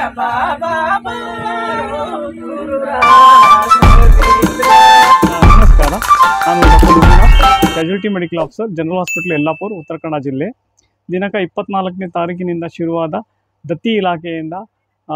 ಬಾಬಾ ಬಾರೋ ನಮಸ್ಕಾರ ನಾನು doctor Manjunath casualty medical officer general hospital Yellapur Uttara Kannada ಜಿಲ್ಲೆ ದಿನಾಂಕ ಇಪ್ಪತ್ನಾಲ್ಕನೇ ತಾರೀಕಿನಿಂದ ಶುರುವಾದ ದತ್ತಿ ಇಲಾಖೆಯಿಂದ ಆ,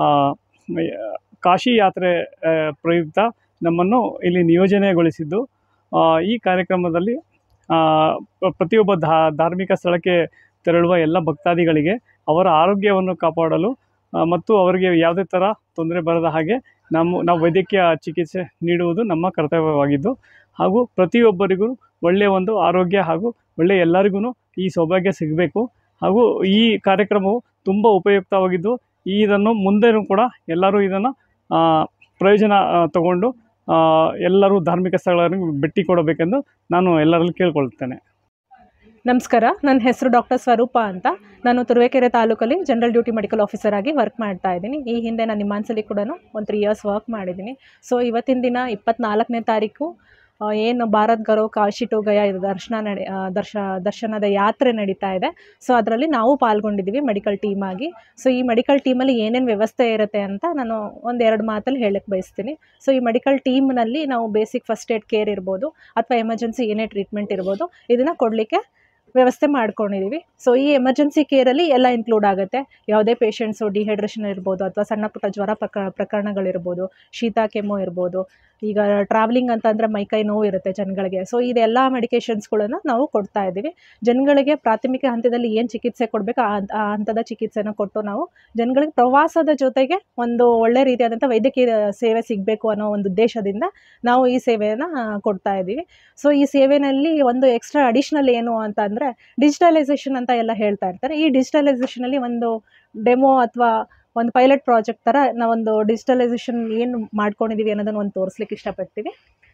ಕಾಶಿ ಯಾತ್ರೆ ಆ, ಪ್ರಯುಕ್ತ ನಮ್ಮನ್ನು ಇಲ್ಲಿ ನಿಯೋಜನೆಗೊಳಿಸಿದ್ದು ಆ, ಈ ಕಾರ್ಯಕ್ರಮದಲ್ಲಿ ಆ, ಪ್ರ- ಪ್ರತಿಯೊಬ್ಬ ಧಾ ಧಾರ್ಮಿಕ ಸ್ಥಳಕ್ಕೆ ತೆರಳುವ ಎಲ್ಲ ಭಕ್ತಾದಿಗಳಿಗೆ ಅವರ ಆರೋಗ್ಯವನ್ನು ಕಾಪಾಡಲು ಆ, ಮತ್ತು ಅವರಿಗೆ ಯಾವುದೇ ಥರ ತೊಂದರೆ ಬರದ ಹಾಗೆ ನಮ್ಮ ನಾವು ವೈದ್ಯಕೀಯ ಚಿಕಿತ್ಸೆ ನೀಡುವುದು ನಮ್ಮ ಕರ್ತವ್ಯವಾಗಿದ್ದು ಹಾಗೂ ಪ್ರತಿಯೊಬ್ಬರಿಗೂ ಒಳ್ಳೆಯ ಒಂದು ಆರೋಗ್ಯ ಹಾಗೂ ಒಳ್ಳೆಯ ಎಲ್ಲರಿಗೂ ಈ ಸೌಭಾಗ್ಯ ಸಿಗಬೇಕು ಹಾಗೂ ಈ ಕಾರ್ಯಕ್ರಮವು ತುಂಬ ಉಪಯುಕ್ತವಾಗಿದ್ದು ಈ ಇದನ್ನು ಮುಂದೆನೂ ಕೂಡ ಎಲ್ಲರೂ ಇದನ್ನು ಆ, ಪ್ರಯೋಜನ ಆ, ತಗೊಂಡು ಆ, ಎಲ್ಲರೂ ಧಾರ್ಮಿಕ ಸ್ಥಳಗಳಿಗೆ ಭೇಟಿ ಕೊಡಬೇಕೆಂದು ನಾನು ಎಲ್ಲರಲ್ಲಿ ಕೇಳ್ಕೊಳ್ತೇನೆ ನಮಸ್ಕಾರ ನನ್ನ ಹೆಸರು ಡಾಕ್ಟರ್ ಸ್ವರೂಪ ಅಂತ ನಾನು ತುರುವೇಕೆರೆ ತಾಲೂಕಲ್ಲಿ ಜನರಲ್ ಡ್ಯೂಟಿ ಮೆಡಿಕಲ್ ಆಫೀಸರ್ ಆಗಿ ವರ್ಕ್ ಮಾಡ್ತಾ ಇದ್ದೀನಿ ಈ ಹಿಂದೆ ನಾನು ನಿಮ್ಮಾನ್ಸಲ್ಲಿ ಕೂಡ ಒಂದು ತ್ರೀ ಇಯರ್ಸ್ ವರ್ಕ್ ಮಾಡಿದ್ದೀನಿ ಸೊ ಇವತ್ತಿನ ದಿನ ಇಪ್ಪತ್ನಾಲ್ಕನೇ ತಾರೀಕು ಆ, ಏನು ಭಾರತ್ ಗೌರವ್ ಕಾಶಿ ಟು ಗಯಾ ಇದು ದರ್ಶನ ನಡೆ ಆ, ದರ್ಶ ದರ್ಶನದ ಯಾತ್ರೆ ನಡೀತಾ ಇದೆ ಸೊ ಅದರಲ್ಲಿ ನಾವು ಪಾಲ್ಗೊಂಡಿದ್ದೀವಿ ಮೆಡಿಕಲ್ ಟೀಮ್ ಆಗಿ ಸೊ ಈ ಮೆಡಿಕಲ್ ಟೀಮಲ್ಲಿ ಏನೇನು ವ್ಯವಸ್ಥೆ ಇರುತ್ತೆ ಅಂತ ನಾನು ಒಂದು ಎರಡು ಮಾತಲ್ಲಿ ಹೇಳಕ್ಕೆ ಬಯಸ್ತೀನಿ ಸೊ ಈ ಮೆಡಿಕಲ್ ಟೀಮ್ನಲ್ಲಿ ನಾವು ಬೇಸಿಕ್ ಫಸ್ಟ್ ಏಡ್ ಕೇರ್ ಇರ್ಬೋದು ಅಥವಾ ಎಮರ್ಜೆನ್ಸಿ ಏನೇ ಟ್ರೀಟ್ಮೆಂಟ್ ಇರ್ಬೋದು ಇದನ್ನು ಕೊಡಲಿಕ್ಕೆ ವ್ಯವಸ್ಥೆ ಮಾಡ್ಕೊಂಡಿದ್ದೀವಿ ಸೊ ಈ ಎಮರ್ಜೆನ್ಸಿ ಕೇರಲ್ಲಿ ಎಲ್ಲ ಇನ್ಕ್ಲೂಡ್ ಆಗುತ್ತೆ ಯಾವುದೇ ಪೇಷಂಟ್ಸು ಡಿಹೈಡ್ರೇಷನ್ ಇರ್ಬೋದು ಅಥವಾ ಸಣ್ಣ ಪುಟ್ಟ ಜ್ವರ ಪ್ರಕ ಪ್ರಕರಣಗಳಿರ್ಬೋದು ಶೀತ ಕೆಮ್ಮು ಇರ್ಬೋದು ಈಗ ಟ್ರಾವೆಲಿಂಗ್ ಅಂತಂದರೆ ಮೈಕೈ ನೋವು ಇರುತ್ತೆ ಜನಗಳಿಗೆ ಸೊ ಇದೆಲ್ಲ ಮೆಡಿಕೇಷನ್ಸ್ಗಳನ್ನು ನಾವು ಕೊಡ್ತಾ ಇದ್ದೀವಿ ಜನಗಳಿಗೆ ಪ್ರಾಥಮಿಕ ಹಂತದಲ್ಲಿ ಏನು ಚಿಕಿತ್ಸೆ ಕೊಡಬೇಕು ಆ ಹಂತ- ಆ ಹಂತದ ಚಿಕಿತ್ಸೆನ ಕೊಟ್ಟು ನಾವು ಜನಗಳಿಗೆ ಪ್ರವಾಸದ ಜೊತೆಗೆ ಒಂದು ಒಳ್ಳೆ ರೀತಿಯಾದಂಥ ವೈದ್ಯಕೀಯ ಸೇವೆ ಸಿಗಬೇಕು ಅನ್ನೋ ಒಂದು ಉದ್ದೇಶದಿಂದ ನಾವು ಈ ಸೇವೆಯನ್ನು ಕೊಡ್ತಾ ಇದ್ದೀವಿ ಸೊ ಈ ಸೇವೆನಲ್ಲಿ ಒಂದು ಎಕ್ಸ್ಟ್ರಾ ಅಡಿಷ್ನಲ್ ಏನು ಅಂತ ಅಂದರೆ ಡಿಜಿಟಲೈಸೇಷನ್ ಅಂತ ಎಲ್ಲ ಹೇಳ್ತಾ ಇರ್ತಾರೆ ಈ ಡಿಜಿಟಲೈಸೇಷನಲ್ಲಿ ಒಂದು ಡೆಮೋ ಅಥವಾ ಒಂದು ಪೈಲಟ್ ಪ್ರಾಜೆಕ್ಟ್ ಥರ ನಾವೊಂದು ಡಿಜಿಟಲೈಸೇಷನ್ ಏನು ಮಾಡ್ಕೊಂಡಿದ್ದೀವಿ ಅನ್ನೋದನ್ನು ಒಂದು ತೋರಿಸ್ಲಿಕ್ಕೆ ಇಷ್ಟಪಡ್ತೀವಿ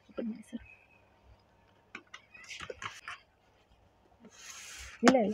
ಇಲ್ಲ ಇಲ್ಲ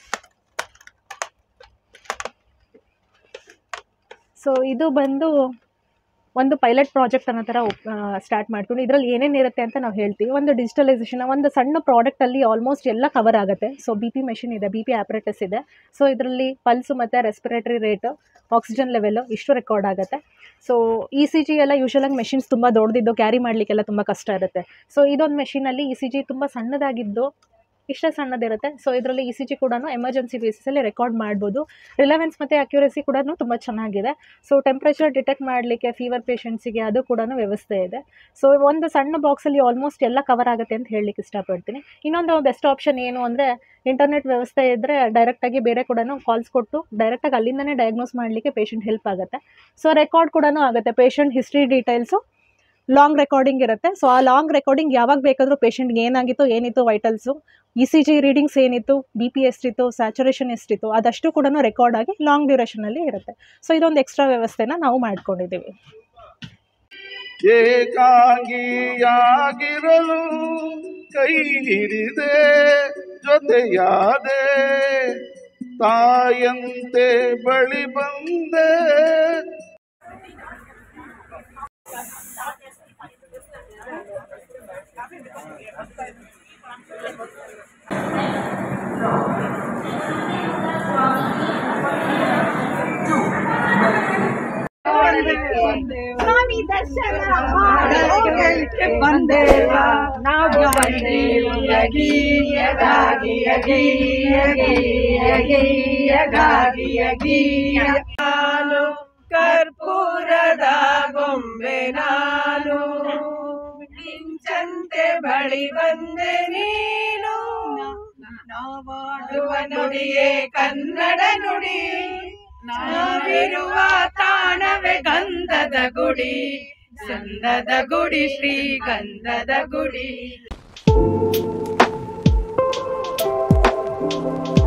ಸೊ ಇದು ಬಂದು ಒಂದು ಪೈಲಟ್ ಪ್ರಾಜೆಕ್ಟ್ ಅನ್ನೋ ಥರ ಸ್ಟಾರ್ಟ್ ಮಾಡ್ಕೊಂಡು ಇದರಲ್ಲಿ ಏನೇನು ಇರುತ್ತೆ ಅಂತ ನಾವು ಹೇಳ್ತೀವಿ ಒಂದು ಡಿಜಿಟಲೈಸೇಷನ್ ಒಂದು ಸಣ್ಣ ಪ್ರಾಡಕ್ಟಲ್ಲಿ ಆಲ್ಮೋಸ್ಟ್ ಎಲ್ಲ ಕವರ್ ಆಗುತ್ತೆ ಸೊ ಬಿ ಪಿ ಮೆಷಿನ್ ಇದೆ ಬಿ ಪಿ ಆಪ್ರೇಟಸ್ ಇದೆ ಸೊ ಇದರಲ್ಲಿ ಪಲ್ಸು ಮತ್ತು ರೆಸ್ಪಿರೇಟರಿ ರೇಟು ಆಕ್ಸಿಜನ್ ಲೆವೆಲ್ಲು ಇಷ್ಟು ರೆಕಾರ್ಡ್ ಆಗುತ್ತೆ ಸೊ ಇ ಸಿ ಜಿ ಎಲ್ಲ ಯೂಶಲಾಗಿ ಮೆಷಿನ್ಸ್ ತುಂಬ ದೊಡ್ಡದಿದ್ದು ಕ್ಯಾರಿ ಮಾಡಲಿಕ್ಕೆಲ್ಲ ತುಂಬ ಕಷ್ಟ ಇರುತ್ತೆ ಸೊ ಇದೊಂದು ಮೆಷಿನಲ್ಲಿ ಇ ಸಿ ಜಿ ತುಂಬ ಸಣ್ಣದಾಗಿದ್ದು ಇಷ್ಟೇ ಸಣ್ಣದಿರುತ್ತೆ ಸೊ ಇದರಲ್ಲಿ ಇ ಸಿ ಜಿ ಕೂಡ ಎಮರ್ಜೆನ್ಸಿ ಬೇಸಿಸಲ್ಲಿ ರೆಕಾರ್ಡ್ ಮಾಡ್ಬೋದು ರಿಲೆವೆನ್ಸ್ ಮತ್ತು ಅಕ್ಯುರಸಿ ಕೂಡ ತುಂಬ ಚೆನ್ನಾಗಿದೆ ಸೊ ಟೆಂಪ್ರೇಚರ್ ಡಿಟೆಕ್ಟ್ ಮಾಡಲಿಕ್ಕೆ ಫೀವರ್ ಪೇಷಂಟ್ಸಿಗೆ ಅದು ಕೂಡ ವ್ಯವಸ್ಥೆ ಇದೆ ಸೊ ಒಂದು ಸಣ್ಣ ಬಾಕ್ಸಲ್ಲಿ ಆಲ್ಮೋಸ್ಟ್ ಎಲ್ಲ ಕವರ್ ಆಗುತ್ತೆ ಅಂತ ಹೇಳಲಿಕ್ಕೆ ಇಷ್ಟಪಡ್ತೀನಿ ಇನ್ನೊಂದು ಬೆಸ್ಟ್ ಆಪ್ಷನ್ ಏನು ಅಂದರೆ ಇಂಟರ್ನೆಟ್ ವ್ಯವಸ್ಥೆ ಇದ್ದರೆ ಡೈರೆಕ್ಟಾಗಿ ಬೇರೆ ಕೂಡ ಕಾಲ್ಸ್ ಕೊಟ್ಟು ಡೈರೆಕ್ಟಾಗಿ ಅಲ್ಲಿಂದನೇ ಡಯಾಗ್ನೋಸ್ ಮಾಡಲಿಕ್ಕೆ ಪೇಷಂಟ್ ಹೆಲ್ಪ್ ಆಗುತ್ತೆ ಸೊ ರೆಕಾರ್ಡ್ ಕೂಡ ಆಗುತ್ತೆ patient history details long recording ಇರುತ್ತೆ ಸೊ ಆ ಲಾಂಗ್ ರೆಕಾರ್ಡಿಂಗ್ ಯಾವಾಗ ಬೇಕಾದರೂ ಪೇಷಂಟ್ಗೆ ಏನಾಗಿತ್ತು ಏನಿತ್ತು vitals E C G readings ಏನಿತ್ತು ಬಿ ಪಿ ಎಷ್ಟಿತ್ತು ಸ್ಯಾಚುರೇಷನ್ ಎಷ್ಟಿತ್ತು ಅದಷ್ಟು ಕೂಡ ರೆಕಾರ್ಡ್ ಆಗಿ ಲಾಂಗ್ ಡ್ಯೂರೇಷನಲ್ಲಿ ಇರುತ್ತೆ ಸೊ ಇದೊಂದು ಎಕ್ಸ್ಟ್ರಾ ವ್ಯವಸ್ಥೆನ ನಾವು ಮಾಡ್ಕೊಂಡಿದ್ದೀವಿ ಏಕಾಂಗಿಯಾಗಿರಲು ಕೈ ಹಿಡಿದೆ ಜೊತೆಯಾದೆ ತಾಯಂತೆ ಬಳಿ ಬಂದೆ ಸ್ವಾಮಿ ದರ್ಶನ ಮಾಡೋಕೆ ಬಂದೇವ ನಾವು ಬಂದೇವು ಯಗಿ ಯಗಾಗಿ ಯಗಿ ಯಗಿ ಯಗಿ ಯಗಾಗಿ ಯಗಿ ನಾನು ಕರ್ಪೂರದ ಗೊಂಬೆ ನಾನು ಮಿಂಚಂತೆ ಬಳಿ ಬಂದೆ ನೀನು ನಾವಾಡುವ ನುಡಿಯೇ ಕನ್ನಡ ನುಡಿ ನಾವಿರುವ ತಾಣವೇ ಗಂಧದ ಗುಡಿ ಗಂಧದ ಗುಡಿ ಶ್ರೀ ಗಂಧದ ಗುಡಿ